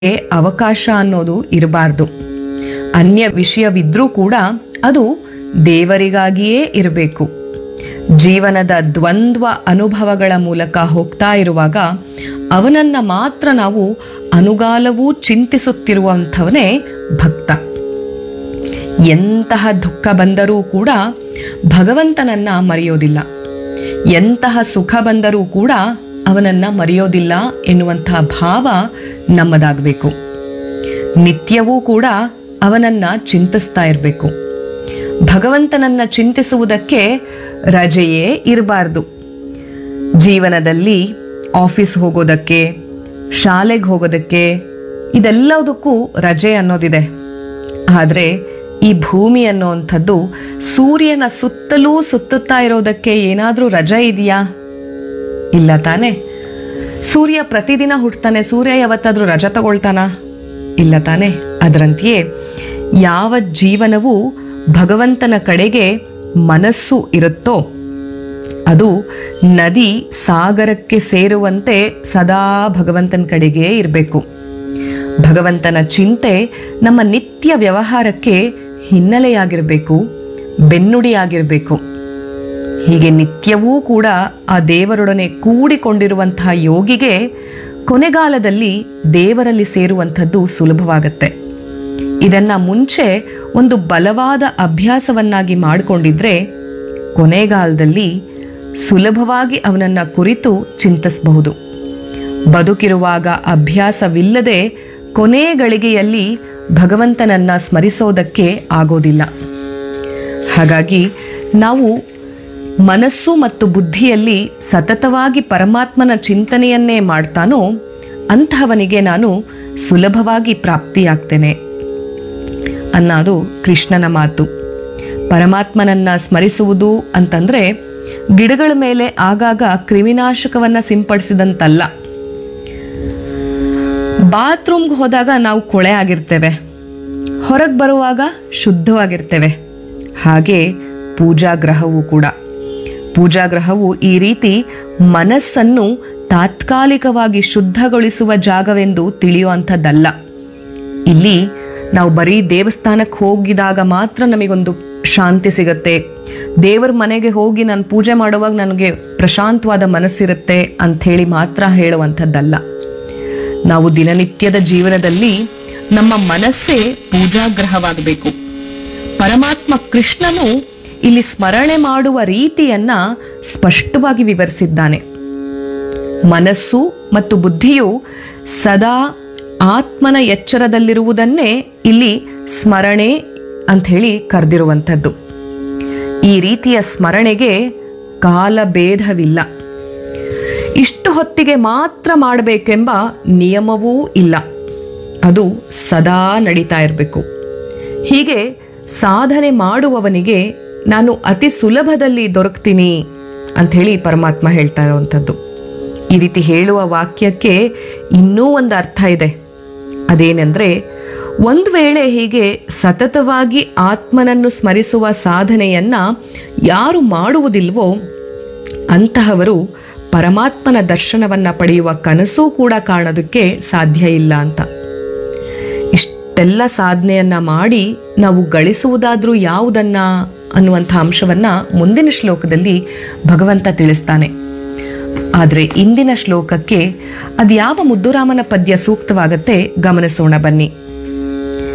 ಅವಕಾಶ ಅನ್ನೋದು ಇರಬಾರ್ದು ಅನ್ಯ ವಿಷಯವಿದ್ರೂ ಕೂಡ ಅದು ದೇವರಿಗಾಗಿಯೇ ಇರಬೇಕು ಜೀವನದ ದ್ವಂದ್ವ ಅನುಭವಗಳ ಮೂಲಕ ಹೋಗ್ತಾ ಇರುವಾಗ ಅವನನ್ನ ಮಾತ್ರ ನಾವು ಅನುಗಾಲವೂ ಚಿಂತಿಸುತ್ತಿರುವಂಥವನೇ ಭಕ್ತ ಎಂತಹ ದುಃಖ ಬಂದರೂ ಕೂಡ ಭಗವಂತನನ್ನ ಮರೆಯೋದಿಲ್ಲ ಎಂತಹ ಸುಖ ಬಂದರೂ ಕೂಡ ಅವನನ್ನ ಮರೆಯೋದಿಲ್ಲ ಎನ್ನುವಂತಹ ಭಾವ ನಮ್ಮದಾಗಬೇಕು ನಿತ್ಯವೂ ಕೂಡ ಅವನನ್ನ ಚಿಂತಿಸ್ತಾ ಇರಬೇಕು ಭಗವಂತನನ್ನ ಚಿಂತಿಸುವುದಕ್ಕೆ ರಜೆಯೇ ಇರಬಾರ್ದು ಜೀವನದಲ್ಲಿ ಆಫೀಸ್ ಹೋಗೋದಕ್ಕೆ ಶಾಲೆಗೆ ಹೋಗೋದಕ್ಕೆ ಇದೆಲ್ಲದಕ್ಕೂ ರಜೆ ಅನ್ನೋದಿದೆ ಆದರೆ ಈ ಭೂಮಿ ಅನ್ನೋವಂಥದ್ದು ಸೂರ್ಯನ ಸುತ್ತಲೂ ಸುತ್ತುತ್ತಾ ಇರೋದಕ್ಕೆ ಏನಾದರೂ ರಜೆ ಇದೆಯಾ ಇಲ್ಲ ತಾನೇ ಸೂರ್ಯ ಪ್ರತಿದಿನ ಹುಟ್ಟತಾನೆ ಸೂರ್ಯ ಯಾವತ್ತಾದ್ರೂ ರಜೆ ತಗೊಳ್ತಾನ ಇಲ್ಲ ತಾನೇ ಅದರಂತೆಯೇ ಯಾವ ಜೀವನವು ಭಗವಂತನ ಕಡೆಗೆ ಮನಸ್ಸು ಇರುತ್ತೋ ಅದು ನದಿ ಸಾಗರಕ್ಕೆ ಸೇರುವಂತೆ ಸದಾ ಭಗವಂತನ ಕಡೆಗೆ ಇರಬೇಕು ಭಗವಂತನ ಚಿಂತೆ ನಮ್ಮ ನಿತ್ಯ ವ್ಯವಹಾರಕ್ಕೆ ಹಿನ್ನೆಲೆಯಾಗಿರಬೇಕು ಬೆನ್ನುಡಿಯಾಗಿರಬೇಕು ಹೀಗೆ ನಿತ್ಯವೂ ಕೂಡ ಆ ದೇವರೊಡನೆ ಕೂಡಿಕೊಂಡಿರುವಂತಹ ಯೋಗಿಗೆ ಕೊನೆಗಾಲದಲ್ಲಿ ದೇವರಲ್ಲಿ ಸೇರುವಂಥದ್ದು ಸುಲಭವಾಗತ್ತೆ ಇದನ್ನ ಮುಂಚೆ ಒಂದು ಬಲವಾದ ಅಭ್ಯಾಸವನ್ನಾಗಿ ಮಾಡಿಕೊಂಡಿದ್ರೆ ಕೊನೆಗಾಲದಲ್ಲಿ ಸುಲಭವಾಗಿ ಅವನನ್ನ ಕುರಿತು ಚಿಂತಿಸಬಹುದು ಬದುಕಿರುವಾಗ ಅಭ್ಯಾಸವಿಲ್ಲದೆ ಕೊನೆ ಗಳಿಗೆಯಲ್ಲಿ ಭಗವಂತನನ್ನ ಸ್ಮರಿಸೋದಕ್ಕೆ ಆಗೋದಿಲ್ಲ ಹಾಗಾಗಿ ನಾವು ಮನಸ್ಸು ಮತ್ತು ಬುದ್ಧಿಯಲ್ಲಿ ಸತತವಾಗಿ ಪರಮಾತ್ಮನ ಚಿಂತನೆಯನ್ನೇ ಮಾಡ್ತಾನೋ ಅಂತಹವನಿಗೆ ನಾನು ಸುಲಭವಾಗಿ ಪ್ರಾಪ್ತಿಯಾಗ್ತೇನೆ ಅನ್ನೋದು ಕೃಷ್ಣನ ಮಾತು ಪರಮಾತ್ಮನನ್ನ ಸ್ಮರಿಸುವುದು ಅಂತಂದ್ರೆ ಗಿಡಗಳ ಮೇಲೆ ಆಗಾಗ ಕ್ರಿಮಿನಾಶಕವನ್ನ ಸಿಂಪಡಿಸಿದಂತಲ್ಲ ಬಾತ್ರೂಮ್ಗೆ ಹೋದಾಗ ನಾವು ಕೊಳೆ ಆಗಿರ್ತೇವೆ ಹೊರಗೆ ಬರುವಾಗ ಶುದ್ಧವಾಗಿರ್ತೇವೆ ಹಾಗೆ ಪೂಜಾಗ್ರಹವೂ ಕೂಡ ಪೂಜಾಗ್ರಹವು ಈ ರೀತಿ ಮನಸ್ಸನ್ನು ತಾತ್ಕಾಲಿಕವಾಗಿ ಶುದ್ಧಗೊಳಿಸುವ ಜಾಗವೆಂದು ತಿಳಿಯುವಂಥದ್ದಲ್ಲ ಇಲ್ಲಿ ನಾವು ಬರೀ ದೇವಸ್ಥಾನಕ್ಕೆ ಹೋಗಿದಾಗ ಮಾತ್ರ ನಮಗೊಂದು ಶಾಂತಿ ಸಿಗತ್ತೆ ದೇವರ ಮನೆಗೆ ಹೋಗಿ ನಾನು ಪೂಜೆ ಮಾಡುವಾಗ ನನಗೆ ಪ್ರಶಾಂತವಾದ ಮನಸ್ಸಿರುತ್ತೆ ಅಂಥೇಳಿ ಮಾತ್ರ ಹೇಳುವಂಥದ್ದಲ್ಲ ನಾವು ದಿನನಿತ್ಯದ ಜೀವನದಲ್ಲಿ ನಮ್ಮ ಮನಸ್ಸೇ ಪೂಜಾಗ್ರಹವಾಗಬೇಕು ಪರಮಾತ್ಮ ಕೃಷ್ಣನು ಇಲ್ಲಿ ಸ್ಮರಣೆ ಮಾಡುವ ರೀತಿಯನ್ನ ಸ್ಪಷ್ಟವಾಗಿ ವಿವರಿಸಿದ್ದಾನೆ ಮನಸ್ಸು ಮತ್ತು ಬುದ್ಧಿಯು ಸದಾ ಆತ್ಮನ ಎಚ್ಚರದಲ್ಲಿರುವುದನ್ನೇ ಇಲ್ಲಿ ಸ್ಮರಣೆ ಅಂಥೇಳಿ ಕರೆದಿರುವಂಥದ್ದು ಈ ರೀತಿಯ ಸ್ಮರಣೆಗೆ ಕಾಲಭೇದವಿಲ್ಲ ಇಷ್ಟು ಹೊತ್ತಿಗೆ ಮಾತ್ರ ಮಾಡಬೇಕೆಂಬ ನಿಯಮವೂ ಇಲ್ಲ ಅದು ಸದಾ ನಡೀತಾ ಇರಬೇಕು ಹೀಗೆ ಸಾಧನೆ ಮಾಡುವವನಿಗೆ ನಾನು ಅತಿ ಸುಲಭದಲ್ಲಿ ದೊರಕ್ತೀನಿ ಅಂಥೇಳಿ ಪರಮಾತ್ಮ ಹೇಳ್ತಾ ಇರುವಂಥದ್ದು ಈ ರೀತಿ ಹೇಳುವ ವಾಕ್ಯಕ್ಕೆ ಇನ್ನೂ ಒಂದು ಅರ್ಥ ಇದೆ ಅದೇನೆಂದ್ರೆ ಒಂದು ವೇಳೆ ಹೀಗೆ ಸತತವಾಗಿ ಆತ್ಮನನ್ನು ಸ್ಮರಿಸುವ ಸಾಧನೆಯನ್ನ ಯಾರು ಮಾಡುವುದಿಲ್ವೋ ಅಂತಹವರು ಪರಮಾತ್ಮನ ದರ್ಶನವನ್ನ ಪಡೆಯುವ ಕನಸೂ ಕೂಡ ಕಾಣೋದಕ್ಕೆ ಸಾಧ್ಯ ಇಲ್ಲ ಅಂತ ಇಷ್ಟೆಲ್ಲ ಸಾಧನೆಯನ್ನ ಮಾಡಿ ನಾವು ಗಳಿಸುವುದಾದ್ರೂ ಯಾವುದನ್ನ ಅನ್ನುವಂಥ ಅಂಶವನ್ನ ಮುಂದಿನ ಶ್ಲೋಕದಲ್ಲಿ ಭಗವಂತ ತಿಳಿಸ್ತಾನೆ ಆದರೆ ಇಂದಿನ ಶ್ಲೋಕಕ್ಕೆ ಅದ್ಯಾವ ಮುದ್ದುರಾಮನ ಪದ್ಯ ಸೂಕ್ತವಾಗತ್ತೆ ಗಮನಿಸೋಣ ಬನ್ನಿ